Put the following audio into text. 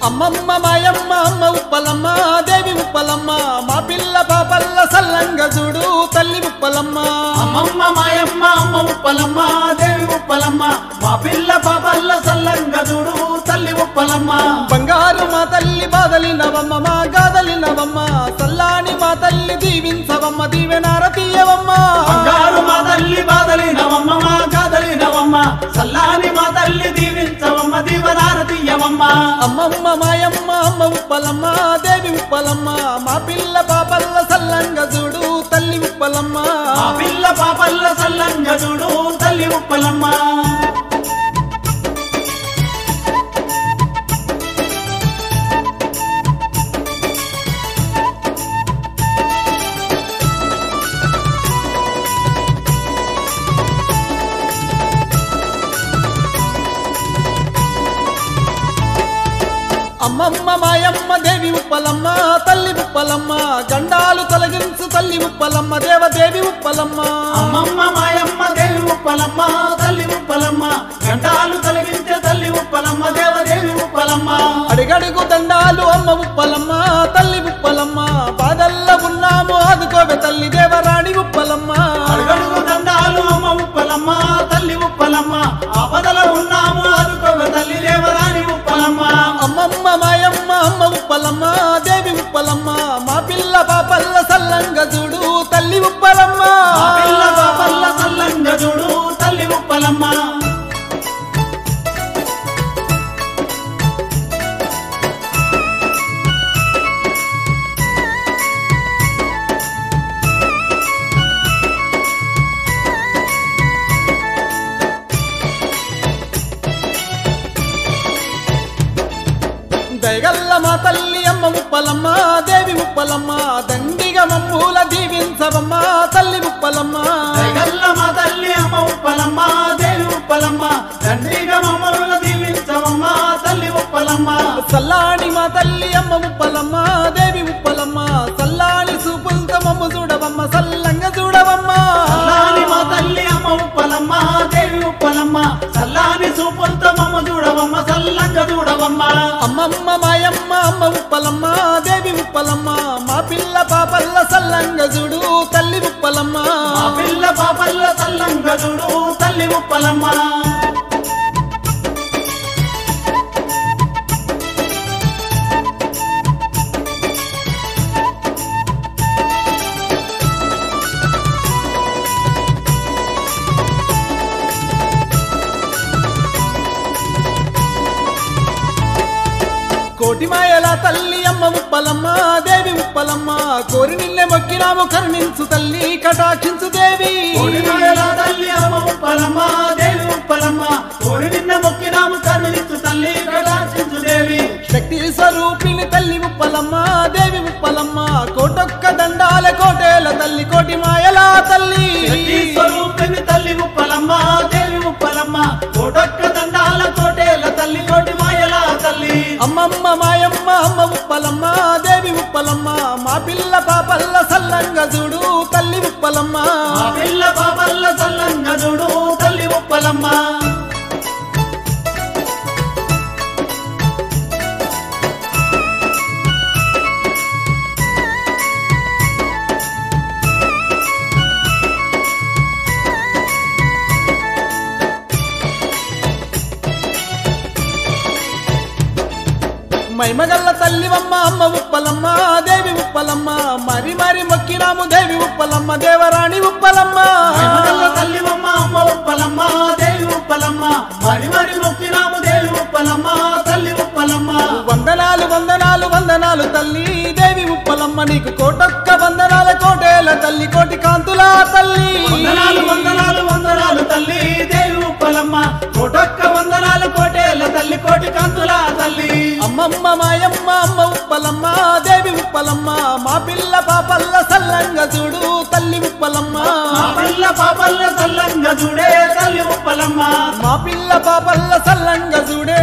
అమ్మమ్మ మాయమ్మ అమ్మ ఉప్పలమ్మ దేవి ఉప్పలమ్మ మా పిల్ల పాపల్ల సల్లంగ చూడు తల్లి ఉప్పలమ్మ అమ్మమ్మ మాయమ్మ అమ్మ ఉప్పలమ్మ దేవి ఉప్పలమ్మ మా పిల్ల పాపల్ల సల్లంగ చూడు తల్లి ఉప్పలమ్మ బంగారు మా తల్లి బాదలినవమ్మ మా గాదలినవమ్మ సల్లాని మా తల్లి దీవించవమ్మ దీవెనార తీయవమ్మ బంగారు మా తల్లి బాదలి నవమ్మ మా కాదలి నవమ్మ సల్లాని మా తల్లి దీవించవమ్మ దీవనారతీయవమ్మ అమ్మమ్మ మాయమ్మ అమ్మ ఉప్పలమ్మ దేవి ఉప్పలమ్మ మా పిల్ల పాపల్ల సల్లంగ చూడు తల్లి ఉప్పలమ్మ మా పిల్ల పాపల్ల సల్లంగ చూడు తల్లి ఉప్పలమ్మ అమ్మమ్మ మాయమ్మ దేవి ఉప్పలమ్మ తల్లి ఉప్పలమ్మ గండాలు తొలగించు తల్లి ఉప్పలమ్మ దేవదేవి ఉప్పలమ్మ అమ్మమ్మ మాయమ్మ దేవి ఉప్పలమ్మ తల్లి ఉప్పలమ్మ గంటాలు తొలగించే తల్లి ఉప్పలమ్మ దేవదేవి ఉప్పలమ్మ అడిగడుగు దండాలు అమ్మ ఉప్పలమ్మ తల్లి ఉప్పలమ్మ బాధల్ల ఉన్నాము ఆదుకోవే తల్లి దేవరాణి ఉప్పలమ్మ అడుగడుగు దండాలు అమ్మ ఉప్పలమ్మ తల్లి ఉప్పలమ్మ ఆపదల ఉన్నాము ఆదుకోవ తల్లి దేవరాని ఉప్పలమ్మ అమ్మమ్మ మాయమ్మ అమ్మ ఉప్పలమ్మ దేవి ఉప్పలమ్మ మా పిల్ల పాపల్ల సల్లంగ చూడు తల్లి ఉప్పలమ్మ మా పిల్ల పాపల్ల సల్లంగ చూడు తల్లి ఉప్పలమ్మ దయగల్ల మా తల్లి అమ్మ ఉప్పలమ్మ దేవి ఉప్పలమ్మ దండిగ మమ్మూల దీవించవమ్మ తల్లి ఉప్పలమ్మ దయగల్ల మా తల్లి అమ్మ ఉప్పలమ్మ దేవి ఉప్పలమ్మ తండ్రిగా మమ్మల్ని దీవించవమ్మ తల్లి ఉప్పలమ్మ సల్లాని మా తల్లి అమ్మ ఉప్పలమ్మ దేవి ఉప్పలమ్మ సల్లాని సూపులతో మమ్ము చూడవమ్మ సల్లంగా చూడవమ్మ సల్లాని మా తల్లి అమ్మ ఉప్పలమ్మ దేవి ఉప్పలమ్మ సల్లాని సూపులతో మమ్మ చూడవమ్మ సల్లంగా చూడవమ్మ అమ్మమ్మ మాయమ్మ అమ్మ ఉప్పలమ్మ దేవి ఉప్పలమ్మ మా పిల్ల పాపల్ల సల్లంగా చూడు తల్లి ఉప్పలమ్మ మా పిల్ల పాపల్ల సల్లంగా చూడు తల్లి ఉప్పలమ్మ కోటి మాయల తల్లి అమ్మ ఉప్పలమ్మ దేవి ఉప్పలమ్మ కోరి నిన్నే మొక్కినాము కరుణించు తల్లి కటాక్షించు దేవి కోడిమాయల తల్లి అమ్మ ఉప్పలమ్మ దేవి ఉప్పలమ్మ కోడి నిన్న మొక్కినాము కరుణించు తల్లి కటాక్షించు దేవి శక్తి స్వరూపిణి తల్లి ఉప్పలమ్మ దేవి ఉప్పలమ్మ కోటొక్క దండాల కోటేల తల్లి కోటి మాయల తల్లి శక్తి స్వరూపిణి తల్లి ఉప్పలమ్మ దేవి ఉప్పలమ్మ కోటొక్క దండాల కోటేల తల్లి కోటి మాయల తల్లి అమ్మమ్మ మాయమ్మ అమ్మ ఉప్పలమ్మ దేవి ఉప్పలమ్మ మా పిల్ల పాపల్ల సల్లంగా చూడు తల్లి ఉప్పలమ్మ మా పిల్ల పాపల్ల సల్లంగా చూడు తల్లి ఉప్పలమ్మ మైమగల్ల తల్లివమ్మ అమ్మ ఉప్పలమ్మ దేవి ఉప్పలమ్మ మరి మరి మొక్కినాము దేవి ఉప్పలమ్మ దేవరాణి ఉప్పలమ్మ మహిమగల్ల తల్లివమ్మ అమ్మ ఉప్పలమ్మ దేవి ఉప్పలమ్మ మరి మరి మొక్కినాము దేవి ఉప్పలమ్మ తల్లి ఉప్పలమ్మ వందనాలు వందనాలు వందనాలు తల్లి దేవి ఉప్పలమ్మ నీకు కోటొక్క వందనాల కోటేల తల్లి కోటి కాంతుల తల్లి వందనాలు వందనాలు వందనాలు తల్లి దేవి ఉప్పలమ్మ కోటొక్క వందనాలు కోటేల తల్లి కోటి కంతుల తల్లి అమ్మమ్మ మాయమ్మ అమ్మ ఉప్పలమ్మ దేవి ఉప్పలమ్మ మా పిల్ల పాపల్ల సల్లంగా చూడు తల్లి ఉప్పలమ్మ మా పిల్ల పాపల్ల సల్లంగా చూడే తల్లి ఉప్పలమ్మ మా పిల్ల పాపల్ల సల్లంగా చూడే